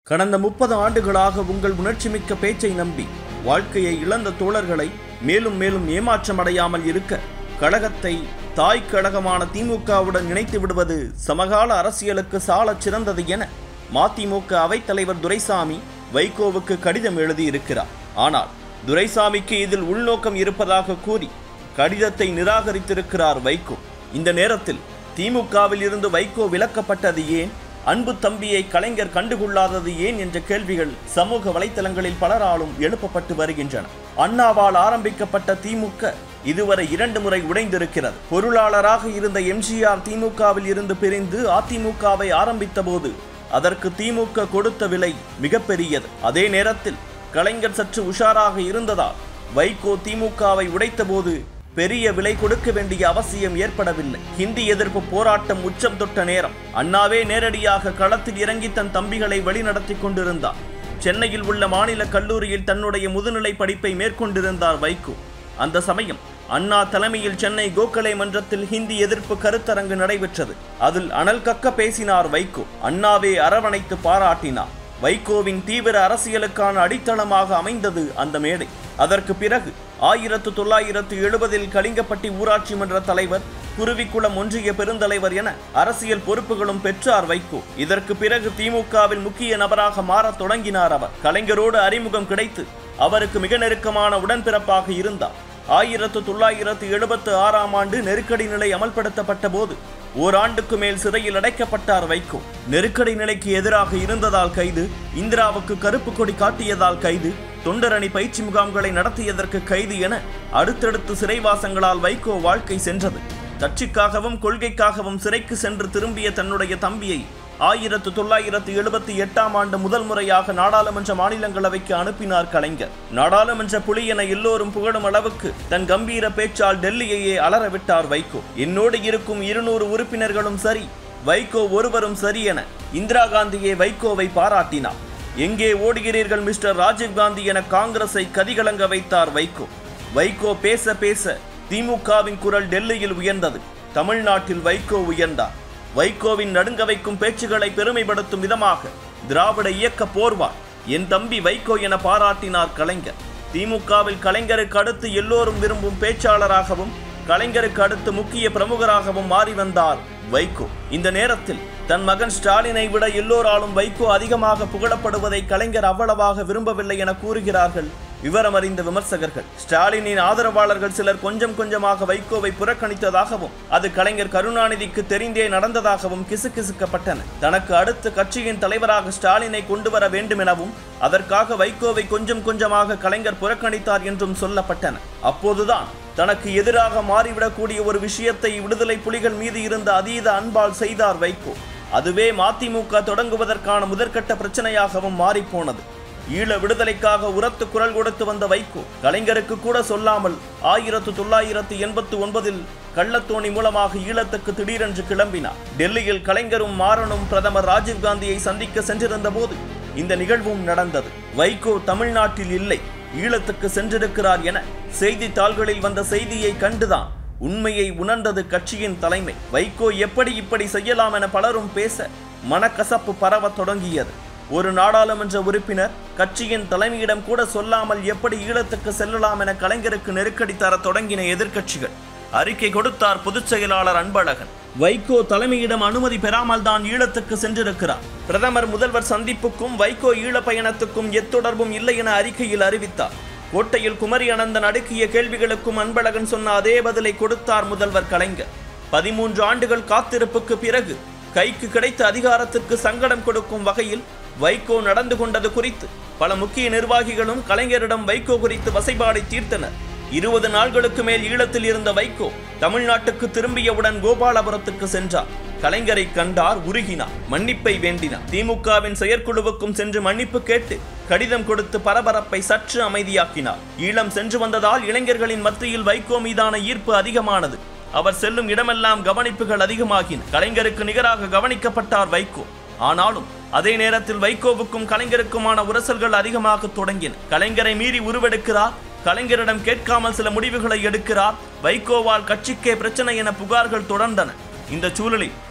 கடந்த முப்பது ஆண்டுகளாக உங்கள் உணர்ச்சிமிக்க பேச்சை நம்பி வாழ்க்கையை இழந்த தோழர்களை மேலும் மேலும் ஏமாற்றமடையாமல் இருக்க கழகத்தை தாய் கழகமான திமுகவுடன் இணைத்து விடுவது சமகால அரசியலுக்கு சாலச் சிறந்தது என மதிமுக அவைத்தலைவர் துரைசாமி வைகோவுக்கு கடிதம் எழுதியிருக்கிறார் ஆனால் துரைசாமிக்கு இதில் உள்நோக்கம் இருப்பதாக கூறி கடிதத்தை நிராகரித்திருக்கிறார் வைகோ இந்த நேரத்தில் திமுகவில் இருந்து வைகோ விலக்கப்பட்டது ஏன் அன்பு தம்பியை கலைஞர் கண்டுகொள்ளாதது ஏன் என்ற கேள்விகள் சமூக வலைத்தளங்களில் பலராலும் எழுப்பப்பட்டு வருகின்றன அண்ணாவால் ஆரம்பிக்கப்பட்ட திமுக இதுவரை இரண்டு முறை உடைந்திருக்கிறது பொருளாளராக இருந்த எம்ஜிஆர் திமுகவில் இருந்து பிரிந்து அதிமுகவை ஆரம்பித்த போது அதற்கு திமுக கொடுத்த விலை மிகப்பெரியது அதே நேரத்தில் கலைஞர் சற்று உஷாராக இருந்ததால் வைகோ திமுகவை உடைத்தபோது பெரிய விலை கொடுக்க வேண்டிய அவசியம் ஏற்படவில்லை ஹிந்தி எதிர்ப்பு போராட்டம் உச்சம் தொட்ட நேரம் அண்ணாவே நேரடியாக களத்தில் இறங்கி தன் தம்பிகளை வழிநடத்தி கொண்டிருந்தார் சென்னையில் உள்ள மாநில கல்லூரியில் தன்னுடைய முதுநிலை படிப்பை மேற்கொண்டிருந்தார் வைகோ அந்த சமயம் அண்ணா தலைமையில் சென்னை கோகலே மன்றத்தில் ஹிந்தி எதிர்ப்பு கருத்தரங்கு நடைபெற்றது அதில் அனல் கக்க பேசினார் வைகோ அண்ணாவே அரவணைத்து பாராட்டினார் வைகோவின் தீவிர அரசியலுக்கான அடித்தளமாக அமைந்தது அந்த மேடை அதற்கு பிறகு ஆயிரத்து தொள்ளாயிரத்து எழுபதில் கலிங்கப்பட்டி ஊராட்சி மன்ற தலைவர் குருவிக்குளம் ஒன்றிய பெருந்தலைவர் என அரசியல் பொறுப்புகளும் பெற்றார் வைகோ இதற்கு பிறகு திமுகவில் முக்கிய நபராக மாறத் தொடங்கினார் அவர் கலைஞரோடு அறிமுகம் கிடைத்து அவருக்கு மிக நெருக்கமான உடன்பிறப்பாக இருந்தார் ஆயிரத்து தொள்ளாயிரத்து எழுபத்து ஆறாம் ஆண்டு நெருக்கடி நிலை அமல்படுத்தப்பட்ட போது ஓராண்டுக்கு மேல் சிறையில் அடைக்கப்பட்டார் வைகோ நெருக்கடி நிலைக்கு எதிராக இருந்ததால் கைது இந்திராவுக்கு கருப்பு கொடி காட்டியதால் கைது தொண்டரணி பயிற்சி முகாம்களை நடத்தியதற்கு கைது என அடுத்தடுத்து சிறைவாசங்களால் வைகோ வாழ்க்கை சென்றது கட்சிக்காகவும் கொள்கைக்காகவும் சிறைக்கு சென்று திரும்பிய தன்னுடைய தம்பியை ஆயிரத்து தொள்ளாயிரத்து எழுபத்தி எட்டாம் ஆண்டு முதல் முறையாக நாடாளுமன்ற மாநிலங்களவைக்கு அனுப்பினார் கலைஞர் நாடாளுமன்ற புலி என எல்லோரும் புகழும் அளவுக்கு தன் கம்பீர பேச்சால் டெல்லியையே அலற விட்டார் வைகோ என்னோடு இருக்கும் இருநூறு உறுப்பினர்களும் சரி வைகோ ஒருவரும் சரி என இந்திரா காந்தியே வைகோவை பாராட்டினார் எங்கே ஓடுகிறீர்கள் மிஸ்டர் ராஜீவ் காந்தி என காங்கிரஸை கதிகலங்க வைத்தார் வைகோ வைகோ பேச பேச திமுகவின் குரல் டெல்லியில் உயர்ந்தது தமிழ்நாட்டில் வைகோ உயர்ந்தார் வைகோவின் நடுங்க வைக்கும் பேச்சுகளை பெருமைப்படுத்தும் விதமாக திராவிட இயக்க போர்வார் என் தம்பி வைகோ என பாராட்டினார் கலைஞர் திமுகவில் கலைஞருக்கு அடுத்து எல்லோரும் விரும்பும் பேச்சாளராகவும் கலைஞருக்கு அடுத்து முக்கிய பிரமுகராகவும் மாறி வந்தார் வைகோ இந்த நேரத்தில் தன் மகன் ஸ்டாலினை விட எல்லோராலும் வைகோ அதிகமாக புகழப்படுவதை கலைஞர் அவ்வளவாக விரும்பவில்லை என கூறுகிறார்கள் விவரம் அறிந்த விமர்சகர்கள் ஸ்டாலினின் ஆதரவாளர்கள் சிலர் கொஞ்சம் கொஞ்சமாக வைகோவை புறக்கணித்ததாகவும் அது கலைஞர் கருணாநிதிக்கு தெரிந்தே நடந்ததாகவும் கிசுகிசுக்கப்பட்டன தனக்கு அடுத்து கட்சியின் தலைவராக ஸ்டாலினை கொண்டு வர வேண்டும் எனவும் அதற்காக வைகோவை கொஞ்சம் கொஞ்சமாக கலைஞர் புறக்கணித்தார் என்றும் சொல்லப்பட்டன அப்போதுதான் தனக்கு எதிராக மாறிவிடக்கூடிய ஒரு விஷயத்தை விடுதலை புலிகள் மீது இருந்த அதீத அன்பால் செய்தார் வைகோ அதுவே மதிமுக தொடங்குவதற்கான முதற்கட்ட பிரச்சனையாகவும் மாறிப்போனது ஈழ விடுதலைக்காக உரத்து குரல் கொடுத்து வந்த வைகோ கலைஞருக்கு கூட சொல்லாமல் ஆயிரத்து தொள்ளாயிரத்து எண்பத்து ஒன்பதில் கள்ளத்தோணி மூலமாக ஈழத்துக்கு திடீரென்று கிளம்பினார் டெல்லியில் கலைஞரும் மாறனும் பிரதமர் ராஜீவ்காந்தியை சந்திக்க சென்றிருந்த போது இந்த நிகழ்வும் நடந்தது வைகோ தமிழ்நாட்டில் இல்லை ஈழத்துக்கு சென்றிருக்கிறார் என செய்தித்தாள்களில் வந்த செய்தியை கண்டுதான் உண்மையை உணர்ந்தது கட்சியின் தலைமை வைகோ எப்படி இப்படி செய்யலாம் என பலரும் பேச மனக்கசப்பு பரவத் தொடங்கியது ஒரு நாடாளுமன்ற உறுப்பினர் கட்சியின் தலைமையிடம் கூட சொல்லாமல் எப்படி ஈழத்துக்கு செல்லலாம் என கலைஞருக்கு நெருக்கடி தர தொடங்கின எதிர்க்கட்சிகள் அறிக்கை கொடுத்தார் பொதுச் செயலாளர் அன்பழகன் வைகோ தலைமையிடம் அனுமதி பெறாமல் தான் ஈழத்துக்கு சென்றிருக்கிறார் பிரதமர் முதல்வர் சந்திப்புக்கும் வைகோ ஈழ பயணத்துக்கும் எத்தொடர்பும் இல்லை என அறிக்கையில் அறிவித்தார் கோட்டையில் குமரி அனந்தன் அடுக்கிய கேள்விகளுக்கும் அன்பழகன் சொன்ன அதே பதிலை கொடுத்தார் முதல்வர் கலைஞர் பதிமூன்று ஆண்டுகள் காத்திருப்புக்கு பிறகு கைக்கு கிடைத்த அதிகாரத்திற்கு சங்கடம் கொடுக்கும் வகையில் வைகோ நடந்து கொண்டது குறித்து பல முக்கிய நிர்வாகிகளும் கலைஞரிடம் வைகோ குறித்து வசைபாடை தீர்த்தனர் இருபது நாள்களுக்கு மேல் ஈழத்தில் இருந்த வைகோ தமிழ்நாட்டுக்கு திரும்பியவுடன் கோபாலபுரத்துக்கு சென்றார் கலைஞரை கண்டார் உருகினார் மன்னிப்பை வேண்டினார் திமுகவின் செயற்குழுவுக்கும் சென்று மன்னிப்பு கேட்டு கடிதம் கொடுத்து பரபரப்பை சற்று அமைதியாக்கினார் ஈழம் சென்று வந்ததால் இளைஞர்களின் மத்தியில் வைகோ மீதான ஈர்ப்பு அதிகமானது அவர் செல்லும் இடமெல்லாம் கவனிப்புகள் அதிகமாகின கலைஞருக்கு நிகராக கவனிக்கப்பட்டார் வைகோ ஆனாலும் அதே நேரத்தில் வைகோவுக்கும் கலைஞருக்குமான உரசல்கள் அதிகமாக தொடங்கின கலைஞரை மீறி உருவெடுக்கிறார் கலைஞரிடம் கேட்காமல் சில முடிவுகளை எடுக்கிறார் வைகோவால் கட்சிக்கே பிரச்சனை என புகார்கள் தொடர்ந்தன இந்த சூழலில்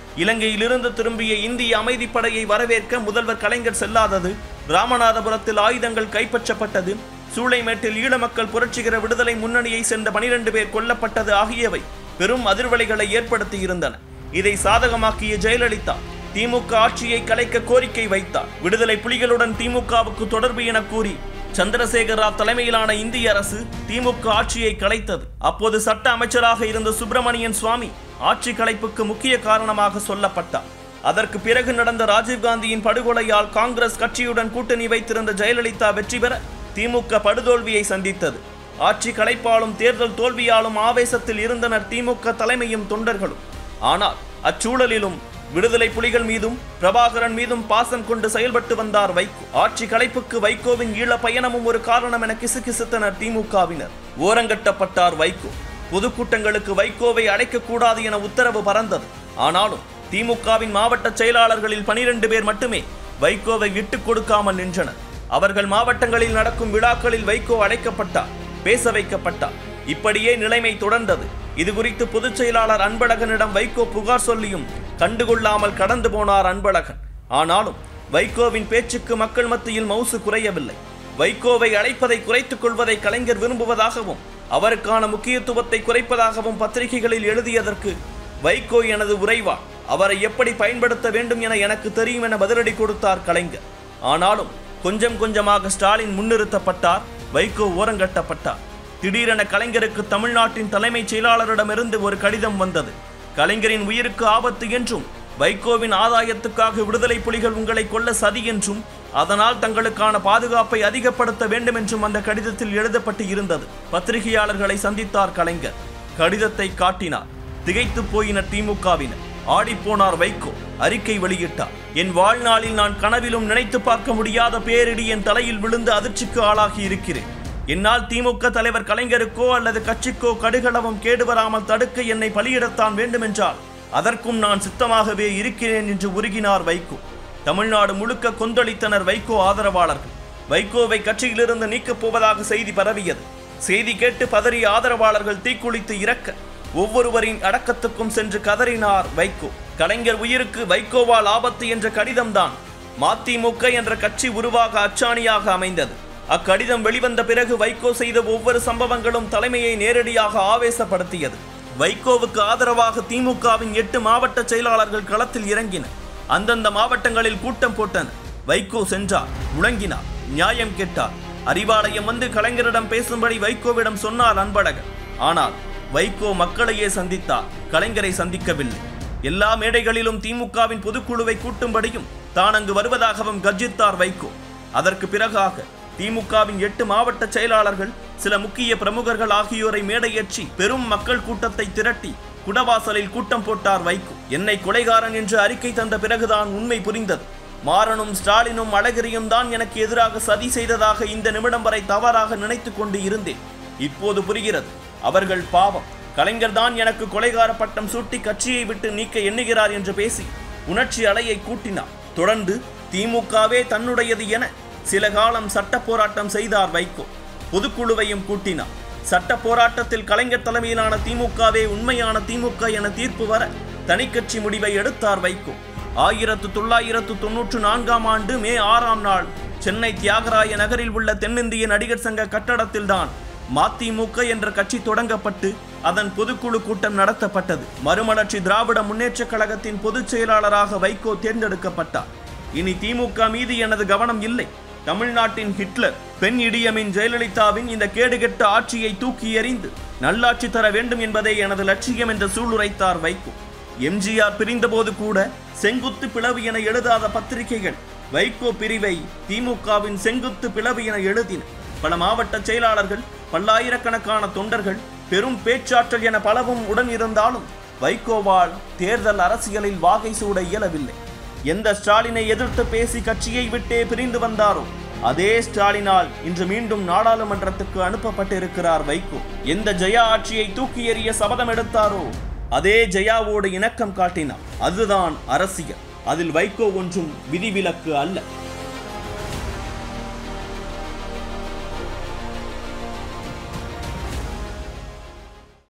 இலங்கையிலிருந்து திரும்பிய இந்திய அமைதிப்படையை வரவேற்க முதல்வர் கலைஞர் செல்லாதது ராமநாதபுரத்தில் ஆயுதங்கள் கைப்பற்றப்பட்டது சூளைமேட்டில் ஈழ மக்கள் புரட்சிகர விடுதலை முன்னணியை சேர்ந்த பனிரெண்டு பேர் கொல்லப்பட்டது ஆகியவை பெரும் அதிர்வலைகளை ஏற்படுத்தியிருந்தன இதை சாதகமாக்கிய ஜெயலலிதா திமுக ஆட்சியை கலைக்க கோரிக்கை வைத்தார் விடுதலை புலிகளுடன் திமுகவுக்கு தொடர்பு என கூறி சந்திரசேகர ராவ் தலைமையிலான இந்திய அரசு திமுக ஆட்சியை கலைத்தது அப்போது சட்ட அமைச்சராக இருந்த சுப்பிரமணியன் சுவாமி ஆட்சி கலைப்புக்கு முக்கிய காரணமாக சொல்லப்பட்டார் அதற்கு பிறகு நடந்த ராஜீவ்காந்தியின் படுகொலையால் காங்கிரஸ் கட்சியுடன் கூட்டணி வைத்திருந்த ஜெயலலிதா வெற்றி பெற திமுக படுதோல்வியை சந்தித்தது ஆட்சி கலைப்பாலும் தேர்தல் தோல்வியாலும் ஆவேசத்தில் இருந்தனர் திமுக தலைமையும் தொண்டர்களும் ஆனால் அச்சூழலிலும் விடுதலை புலிகள் மீதும் பிரபாகரன் மீதும் பாசம் கொண்டு செயல்பட்டு வந்தார் வைகோ ஆட்சி கலைப்புக்கு வைகோவின் ஈழ பயணமும் ஒரு காரணம் என கிசுகிசுத்தனர் திமுகவினர் ஓரங்கட்டப்பட்டார் வைகோ பொதுக்கூட்டங்களுக்கு வைகோவை அழைக்கக்கூடாது என உத்தரவு பறந்தது ஆனாலும் திமுகவின் மாவட்ட செயலாளர்களில் பனிரெண்டு பேர் மட்டுமே வைகோவை விட்டுக் கொடுக்காமல் நின்றனர் அவர்கள் மாவட்டங்களில் நடக்கும் விழாக்களில் வைகோ அழைக்கப்பட்டார் பேச வைக்கப்பட்டார் இப்படியே நிலைமை தொடர்ந்தது இது குறித்து பொதுச் செயலாளர் அன்பழகனிடம் வைகோ புகார் சொல்லியும் கண்டுகொள்ளாமல் கடந்து போனார் அன்பழகன் ஆனாலும் வைகோவின் பேச்சுக்கு மக்கள் மத்தியில் மவுசு குறையவில்லை வைகோவை அழைப்பதை குறைத்துக் கொள்வதை கலைஞர் விரும்புவதாகவும் அவருக்கான முக்கியத்துவத்தை குறைப்பதாகவும் பத்திரிகைகளில் எழுதியதற்கு வைகோ எனது உறைவா அவரை எப்படி பயன்படுத்த வேண்டும் என எனக்கு தெரியும் என பதிலடி கொடுத்தார் கலைஞர் ஆனாலும் கொஞ்சம் கொஞ்சமாக ஸ்டாலின் முன்னிறுத்தப்பட்டார் வைகோ ஓரங்கட்டப்பட்டார் திடீரென கலைஞருக்கு தமிழ்நாட்டின் தலைமைச் செயலாளரிடமிருந்து ஒரு கடிதம் வந்தது கலைஞரின் உயிருக்கு ஆபத்து என்றும் வைகோவின் ஆதாயத்துக்காக விடுதலை புலிகள் உங்களை கொல்ல சதி என்றும் அதனால் தங்களுக்கான பாதுகாப்பை அதிகப்படுத்த வேண்டும் என்றும் அந்த கடிதத்தில் எழுதப்பட்டு இருந்தது பத்திரிகையாளர்களை சந்தித்தார் கலைஞர் கடிதத்தை காட்டினார் திகைத்து போயினர் திமுகவினர் ஆடிப்போனார் வைகோ அறிக்கை வெளியிட்டார் என் வாழ்நாளில் நான் கனவிலும் நினைத்து பார்க்க முடியாத பேரிடி என் தலையில் விழுந்து அதிர்ச்சிக்கு ஆளாகி இருக்கிறேன் என்னால் திமுக தலைவர் கலைஞருக்கோ அல்லது கட்சிக்கோ கடுகளவும் கேடு வராமல் தடுக்க என்னை பலியிடத்தான் வேண்டுமென்றால் அதற்கும் நான் சித்தமாகவே இருக்கிறேன் என்று உருகினார் வைகோ தமிழ்நாடு முழுக்க கொந்தளித்தனர் வைகோ ஆதரவாளர்கள் வைகோவை கட்சியிலிருந்து நீக்கப் போவதாக செய்தி பரவியது செய்தி கேட்டு பதறிய ஆதரவாளர்கள் தீக்குளித்து இறக்க ஒவ்வொருவரின் அடக்கத்துக்கும் சென்று கதறினார் வைகோ கலைஞர் உயிருக்கு வைகோவால் ஆபத்து என்ற கடிதம்தான் மதிமுக என்ற கட்சி உருவாக அச்சாணியாக அமைந்தது அக்கடிதம் வெளிவந்த பிறகு வைகோ செய்த ஒவ்வொரு சம்பவங்களும் தலைமையை நேரடியாக ஆவேசப்படுத்தியது வைகோவுக்கு ஆதரவாக திமுகவின் எட்டு மாவட்ட செயலாளர்கள் களத்தில் இறங்கினர் அந்தந்த மாவட்டங்களில் கூட்டம் போட்டனர் வைகோ சென்றார் முழங்கினார் நியாயம் கேட்டார் அறிவாலயம் வந்து கலைஞரிடம் பேசும்படி வைகோவிடம் சொன்னார் அன்பழகன் ஆனால் வைகோ மக்களையே சந்தித்தார் கலைஞரை சந்திக்கவில்லை எல்லா மேடைகளிலும் திமுகவின் பொதுக்குழுவை கூட்டும்படியும் தான் அங்கு வருவதாகவும் கர்ஜித்தார் வைகோ அதற்கு பிறகாக திமுகவின் எட்டு மாவட்ட செயலாளர்கள் சில முக்கிய பிரமுகர்கள் ஆகியோரை மேடையேற்றி பெரும் மக்கள் கூட்டத்தை திரட்டி குடவாசலில் கூட்டம் போட்டார் வைகோ என்னை கொலைகாரன் என்று அறிக்கை தந்த பிறகுதான் உண்மை புரிந்தது மாறனும் ஸ்டாலினும் அழகிரியும் தான் எனக்கு எதிராக சதி செய்ததாக இந்த நிமிடம் வரை தவறாக நினைத்து கொண்டு இருந்தேன் இப்போது புரிகிறது அவர்கள் பாவம் கலைஞர் தான் எனக்கு கொலைகார பட்டம் சூட்டி கட்சியை விட்டு நீக்க எண்ணுகிறார் என்று பேசி உணர்ச்சி அலையை கூட்டினார் தொடர்ந்து திமுகவே தன்னுடையது என சில காலம் சட்ட போராட்டம் செய்தார் வைகோ பொதுக்குழுவையும் கூட்டினார் சட்ட போராட்டத்தில் கலைஞர் தலைமையிலான திமுகவே உண்மையான திமுக என தீர்ப்பு வர தனிக்கட்சி முடிவை எடுத்தார் வைகோ ஆயிரத்து தொள்ளாயிரத்து தொன்னூற்று நான்காம் ஆண்டு மே ஆறாம் நாள் சென்னை தியாகராய நகரில் உள்ள தென்னிந்திய நடிகர் சங்க கட்டடத்தில்தான் மதிமுக என்ற கட்சி தொடங்கப்பட்டு அதன் பொதுக்குழு கூட்டம் நடத்தப்பட்டது மறுமலர்ச்சி திராவிட முன்னேற்றக் கழகத்தின் பொதுச் செயலாளராக வைகோ தேர்ந்தெடுக்கப்பட்டார் இனி திமுக மீது எனது கவனம் இல்லை தமிழ்நாட்டின் ஹிட்லர் பெண் இடியமின் ஜெயலலிதாவின் இந்த கேடுகெட்ட ஆட்சியை தூக்கி எறிந்து நல்லாட்சி தர வேண்டும் என்பதே எனது லட்சியம் என்று சூளுரைத்தார் வைகோ எம்ஜிஆர் பிரிந்தபோது கூட செங்குத்து பிளவு என எழுதாத பத்திரிகைகள் வைகோ பிரிவை திமுகவின் செங்குத்து பிளவு என எழுதின பல மாவட்ட செயலாளர்கள் பல்லாயிரக்கணக்கான தொண்டர்கள் பெரும் பேச்சாற்றல் என பலவும் உடன் இருந்தாலும் வைகோவால் தேர்தல் அரசியலில் வாகை சூட இயலவில்லை எந்த ஸ்டாலினை எதிர்த்து பேசி கட்சியை விட்டே பிரிந்து வந்தாரோ அதே ஸ்டாலினால் இன்று மீண்டும் நாடாளுமன்றத்துக்கு அனுப்பப்பட்டிருக்கிறார் வைகோ எந்த ஜெயா ஆட்சியை தூக்கி எறிய சபதம் எடுத்தாரோ அதே ஜெயாவோடு இணக்கம் காட்டினார் அதுதான் அரசியல் அதில் வைகோ ஒன்றும் விதிவிலக்கு அல்ல